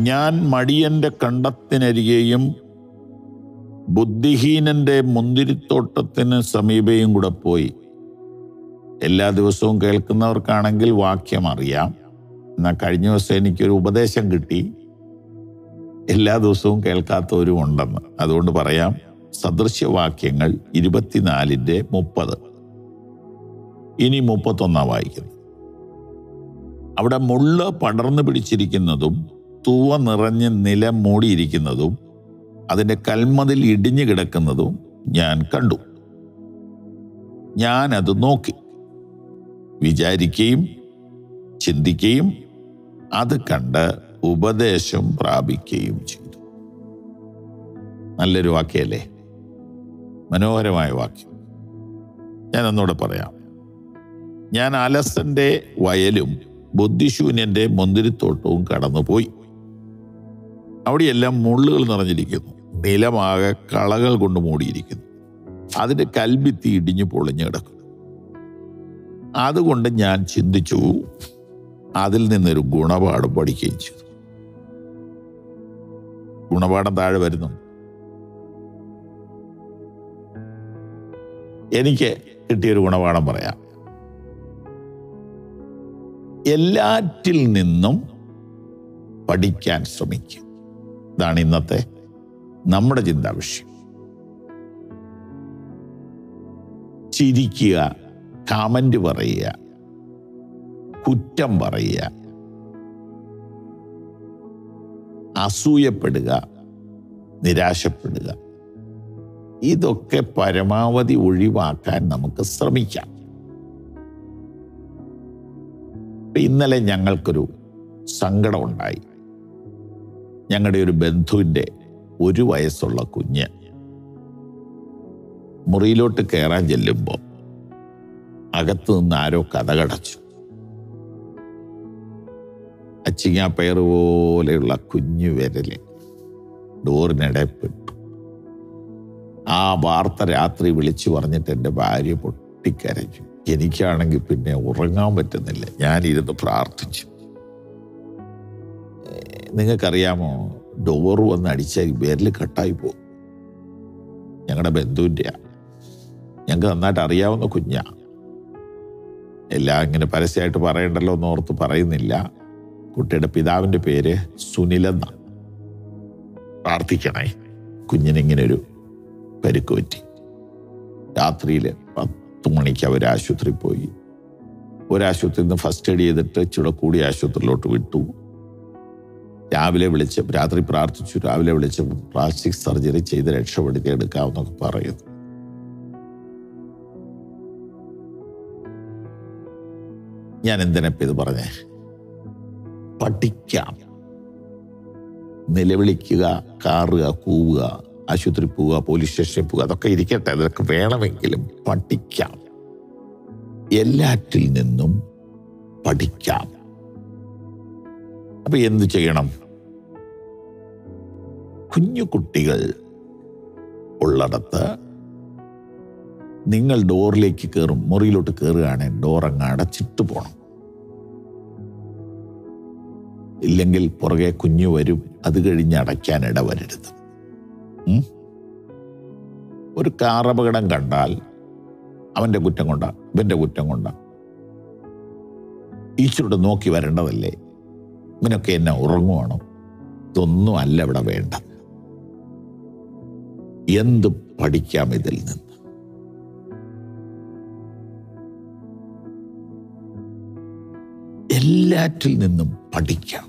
ഞാൻ മടിയന്റെ കണ്ടത്തിനരികെയും ബുദ്ധിഹീനന്റെ മുന്തിരിത്തോട്ടത്തിന് സമീപയും കൂടെ പോയി എല്ലാ ദിവസവും കേൾക്കുന്നവർക്കാണെങ്കിൽ വാക്യം അറിയാം എന്നാൽ കഴിഞ്ഞ ദിവസം എനിക്കൊരു ഉപദേശം കിട്ടി എല്ലാ ദിവസവും കേൾക്കാത്തവരും ഉണ്ടെന്ന് അതുകൊണ്ട് പറയാം സദൃശ്യവാക്യങ്ങൾ ഇരുപത്തിനാലിൻ്റെ മുപ്പത് ഇനി മുപ്പത്തൊന്നാം വായിക്കുന്നത് അവിടെ മുള്ള് പടർന്നു പിടിച്ചിരിക്കുന്നതും തൂവ നിറഞ്ഞ് നിലം മൂടിയിരിക്കുന്നതും അതിൻ്റെ കൽമതിൽ ഇടിഞ്ഞു കിടക്കുന്നതും ഞാൻ കണ്ടു ഞാൻ അത് നോക്കി വിചാരിക്കുകയും ചിന്തിക്കുകയും അത് കണ്ട് ഉപദേശം പ്രാപിക്കുകയും ചെയ്തു നല്ലൊരു വാക്യല്ലേ മനോഹരമായ വാക്യം ഞാൻ ഒന്നുകൂടെ പറയാം ഞാൻ അലസന്റെ വയലും ബുദ്ധിശൂന്യന്റെ മുന്തിരിത്തോട്ടവും കടന്നുപോയി അവിടെയെല്ലാം മുള്ളുകൾ നിറഞ്ഞിരിക്കുന്നു നിലമാകെ കളകൾ കൊണ്ട് മൂടിയിരിക്കുന്നു അതിന്റെ കൽഭിത്തി ഇടിഞ്ഞു പൊളിഞ്ഞു കിടക്കുന്നു അതുകൊണ്ട് ഞാൻ ചിന്തിച്ചു അതിൽ നിന്നൊരു ഗുണപാഠം പഠിക്കുകയും ചെയ്തു ഗുണപാഠം താഴെ വരുന്നു എനിക്ക് കിട്ടിയൊരു ഗുണപാഠം പറയാം എല്ലാറ്റിൽ നിന്നും പഠിക്കാൻ ശ്രമിക്കും ഇതാണ് ഇന്നത്തെ നമ്മുടെ ചിന്താ വിഷയം ചിരിക്കുക കമന്റ് പറയുക കുറ്റം പറയുക അസൂയപ്പെടുക നിരാശപ്പെടുക ഇതൊക്കെ പരമാവധി ഒഴിവാക്കാൻ നമുക്ക് ശ്രമിക്കാം ഇപ്പൊ ഇന്നലെ ഞങ്ങൾക്കൊരു സങ്കടം ഉണ്ടായി ഞങ്ങളുടെ ഒരു ബന്ധുവിൻ്റെ ഒരു വയസ്സുള്ള കുഞ്ഞ് മുറിയിലോട്ട് കയറാൻ ചെല്ലുമ്പോൾ അകത്തു നിന്ന് ആരോ കഥകടച്ചു അച്ചിങ്ങാപ്പയർ പോലെയുള്ള കുഞ്ഞു വിരല് ഡോറിനിടപ്പെട്ടു ആ വാർത്ത രാത്രി വിളിച്ചു പറഞ്ഞിട്ട് എൻ്റെ ഭാര്യ പൊട്ടിക്കരഞ്ഞു എനിക്കാണെങ്കിൽ പിന്നെ ഉറങ്ങാൻ പറ്റുന്നില്ല ഞാനിരുന്ന് പ്രാർത്ഥിച്ചു ഏഹ് നിങ്ങൾക്കറിയാമോ ഡോർ വന്ന് അടിച്ചാൽ വിരൽ കട്ടായി പോകും ഞങ്ങളുടെ ബന്ധുവിൻ്റെയാ ഞങ്ങൾക്ക് നന്നായിട്ട് അറിയാവുന്ന കുഞ്ഞാ എല്ലാം ഇങ്ങനെ പരസ്യമായിട്ട് പറയണ്ടല്ലോ എന്ന് ഓർത്ത് പറയുന്നില്ല കുട്ടിയുടെ പിതാവിൻ്റെ പേര് സുനിലെന്ന പ്രാർത്ഥിക്കണേ കുഞ്ഞിനിങ്ങനെ ഒരു പരിക്ക് പറ്റി രാത്രിയിൽ പത്ത് മണിക്ക് അവർ ആശുപത്രി പോയി ഒരാശുപത്രിയിൽ നിന്ന് ഫസ്റ്റ് എയ്ഡ് ചെയ്തിട്ട് ഇച്ചിരി കൂടി ആശുപത്രിയിലോട്ട് വിട്ടു രാവിലെ വിളിച്ച് രാത്രി പ്രാർത്ഥിച്ചു രാവിലെ വിളിച്ച് പ്ലാസ്റ്റിക് സർജറി ചെയ്ത് രക്ഷപ്പെടുത്തി എടുക്കാമെന്നൊക്കെ പറയുന്നു ഞാൻ എന്തിനപ്പം ഇത് പറഞ്ഞേ പഠിക്കാം നിലവിളിക്കുക കാറുക കൂവുക ആശുപത്രി പോവുക പോലീസ് സ്റ്റേഷനിൽ പോവുക അതൊക്കെ ഇരിക്കട്ടെ അതൊക്കെ വേണമെങ്കിലും പഠിക്കാം എല്ലാറ്റിൽ നിന്നും പഠിക്കാം അപ്പൊ എന്ത് ചെയ്യണം കുഞ്ഞു കുട്ടികൾ ഉള്ളിടത്ത് നിങ്ങൾ ഡോറിലേക്ക് കയറും മുറിയിലോട്ട് കയറുകയാണെങ്കിൽ ഡോർ അങ്ങ് അടച്ചിട്ട് പോകണം ഇല്ലെങ്കിൽ പുറകെ കുഞ്ഞു വരും അത് കഴിഞ്ഞ് അടയ്ക്കാൻ ഇടവരരുത് ഉം? ഒരു കാർ അപകടം കണ്ടാൽ അവന്റെ കുറ്റം കൊണ്ടാ ഇവന്റെ കുറ്റം കൊണ്ടാ ഈശ്വരോട് നോക്കി വരേണ്ടതല്ലേ ഇവനൊക്കെ എന്നെ ഉറങ്ങുവാണോ ഇതൊന്നും അല്ല ഇവിടെ വേണ്ട എന്ത് പഠിക്കാം ഇതിൽ നിന്ന് എല്ലാറ്റിൽ നിന്നും പഠിക്കാം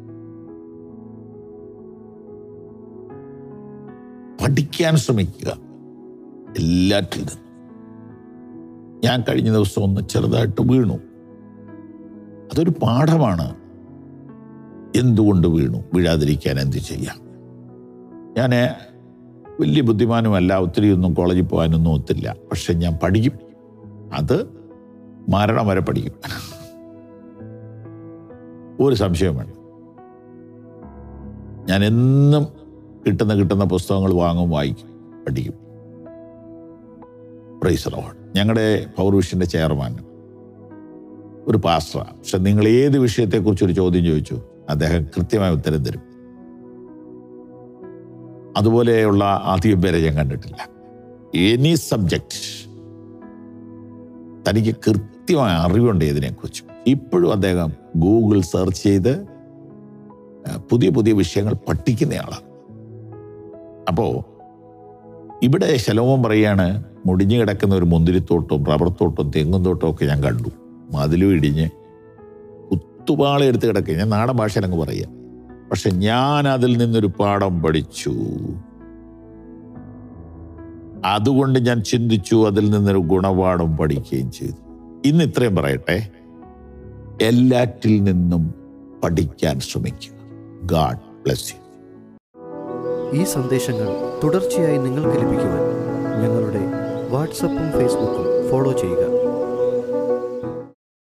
പഠിക്കാൻ ശ്രമിക്കുക എല്ലാറ്റിൽ നിന്നും ഞാൻ കഴിഞ്ഞ ദിവസം ഒന്ന് ചെറുതായിട്ട് വീണു അതൊരു പാഠമാണ് എന്തുകൊണ്ട് വീണു വീഴാതിരിക്കാൻ എന്ത് ചെയ്യാം ഞാൻ വലിയ ബുദ്ധിമാനുമല്ല ഒത്തിരി ഒന്നും കോളേജിൽ പോകാനൊന്നും ഒത്തില്ല പക്ഷെ ഞാൻ പഠിക്കും അത് മരണം വരെ പഠിക്കും ഒരു സംശയം വേണ്ട ഞാൻ എന്നും കിട്ടുന്ന കിട്ടുന്ന പുസ്തകങ്ങൾ വാങ്ങും വായിക്കും പഠിക്കും പ്രൈസ് ലോഡ് ഞങ്ങളുടെ പൗർവിഷന്റെ ചെയർമാൻ ഒരു പാസ്റ്ററാണ് പക്ഷെ നിങ്ങൾ ഏത് വിഷയത്തെക്കുറിച്ച് ഒരു ചോദ്യം ചോദിച്ചു അദ്ദേഹം കൃത്യമായ ഉത്തരം തരും അതുപോലെയുള്ള അധികം പേരെ ഞാൻ കണ്ടിട്ടില്ല എനി സബ്ജക്റ്റ് തനിക്ക് കൃത്യമായ അറിവുണ്ട് ഇതിനെക്കുറിച്ച് ഇപ്പോഴും അദ്ദേഹം ഗൂഗിൾ സെർച്ച് ചെയ്ത് ആ, പുതിയ പുതിയ വിഷയങ്ങൾ പഠിക്കുന്നയാളാണ് അപ്പോൾ ഇവിടെ ശലോമം പറയാണ് മുടിഞ്ഞു കിടക്കുന്ന ഒരു മുന്തിരിത്തോട്ടവും റബ്ബർ തോട്ടവും തെങ്ങും തോട്ടവും ഒക്കെ ഞാൻ കണ്ടു മതിലും ഇടിഞ്ഞ് കുത്തുപാള എടുത്ത് കിടക്കുക ഞാൻ നാടൻ ഭാഷയിൽ അങ്ങ് പറയാം പക്ഷെ ഞാൻ അതിൽ നിന്നൊരു പാഠം പഠിച്ചു അതുകൊണ്ട് ഞാൻ ചിന്തിച്ചു അതിൽ നിന്നൊരു ഗുണപാഠം പഠിക്കുകയും ചെയ്തു ഇന്ന് ഇത്രയും പറയട്ടെ എല്ലാറ്റിൽ നിന്നും പഠിക്കാൻ ശ്രമിക്കുക ഗാഡ് ബ്ലസ് യു ഈ സന്ദേശങ്ങൾ തുടർച്ചയായി നിങ്ങൾക്ക് ലഭിക്കുവാൻ ഞങ്ങളുടെ വാട്സപ്പും ഫേസ്ബുക്കും ഫോളോ ചെയ്യുക